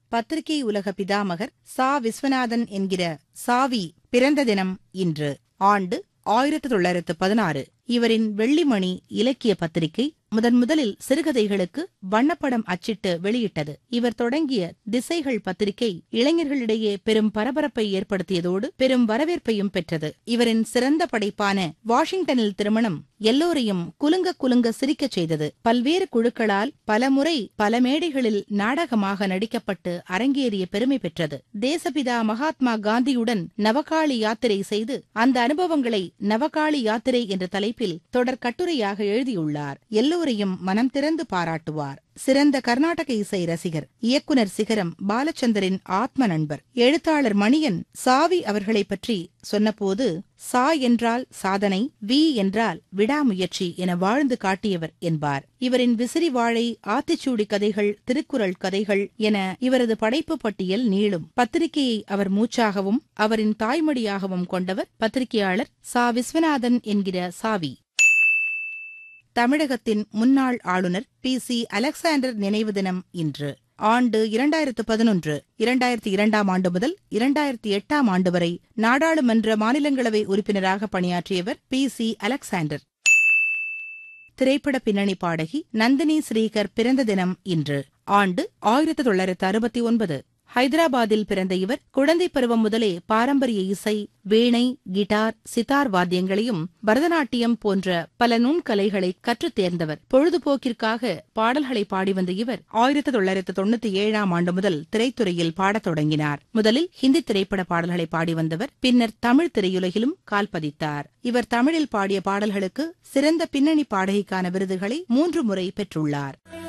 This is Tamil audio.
பத்திரிகை உலக பிதாமகர் சா விஸ்வநாதன் என்கிற சாவி பிறந்த தினம் இன்று ஆண்டு ஆயிரத்து தொள்ளாயிரத்து பதினாறு இவரின் வெள்ளிமணி இலக்கிய பத்திரிகை முதன் முதலில் சிறுகதைகளுக்கு வண்ணப்படம் அச்சிட்டு வெளியிட்டது இவர் தொடங்கிய திசைகள் பத்திரிகை இளைஞர்களிடையே பெரும் பரபரப்பை ஏற்படுத்தியதோடு பெரும் வரவேற்பையும் பெற்றது இவரின் சிறந்த படைப்பான வாஷிங்டனில் திருமணம் எல்லோரையும் குலுங்க குலுங்க சிரிக்கச் செய்தது பல்வேறு குழுக்களால் பலமுறை பல மேடைகளில் நாடகமாக நடிக்கப்பட்டு அரங்கேறிய பெருமை பெற்றது தேசபிதா மகாத்மா காந்தியுடன் நவகாளி யாத்திரை செய்து அந்த அனுபவங்களை நவகாளி யாத்திரை என்ற தலைப்பில் தொடர் கட்டுரையாக எழுதியுள்ளார் எல்லோரையும் மனம் திறந்து பாராட்டுவார் சிறந்த கர்நாடக இசை ரசிகர் இயக்குனர் சிகரம் பாலச்சந்தரின் ஆத்ம நண்பர் எழுத்தாளர் மணியன் சாவி அவர்களைப் பற்றி சொன்னபோது சா என்றால் சாதனை வி என்றால் விடாமுயற்சி என வாழ்ந்து காட்டியவர் என்பார் இவரின் விசிறி வாழை ஆத்திச்சூடி கதைகள் திருக்குறள் கதைகள் என இவரது படைப்பு பட்டியல் நீளும் பத்திரிகையை அவர் மூச்சாகவும் அவரின் தாய்மொழியாகவும் கொண்டவர் பத்திரிகையாளர் சா விஸ்வநாதன் என்கிற சாவி தமிழகத்தின் முன்னாள் ஆளுநர் பி சி அலெக்சாண்டர் நினைவு தினம் இன்று ஆண்டு இரண்டாயிரத்து பதினொன்று இரண்டாயிரத்தி இரண்டாம் ஆண்டு முதல் இரண்டாயிரத்தி எட்டாம் ஆண்டு வரை நாடாளுமன்ற மாநிலங்களவை உறுப்பினராக பணியாற்றியவர் பி சி அலெக்சாண்டர் திரைப்பட பின்னணி பாடகி நந்தினி ஸ்ரீகர் பிறந்த தினம் இன்று ஆண்டு ஆயிரத்து தொள்ளாயிரத்து அறுபத்தி ஒன்பது ஹைதராபாத்தில் பிறந்த இவர் குழந்தை பருவம் முதலே பாரம்பரிய இசை வீணை கிட்டார் சித்தார் வாத்தியங்களையும் பரதநாட்டியம் போன்ற பல நுண்கலைகளை கற்றுத் தேர்ந்தவர் பொழுதுபோக்கிற்காக பாடல்களை பாடி வந்த இவர் ஆயிரத்து தொள்ளாயிரத்து தொண்ணூத்தி ஏழாம் ஆண்டு முதல் திரைத்துறையில் பாடத் தொடங்கினார் முதலில் ஹிந்தி திரைப்பட பாடல்களை பாடி வந்தவர் பின்னர் தமிழ் திரையுலகிலும் கால் பதித்தார் இவர் தமிழில் பாடிய பாடல்களுக்கு சிறந்த பின்னணி பாடகிக்கான விருதுகளை மூன்று முறை பெற்றுள்ளார்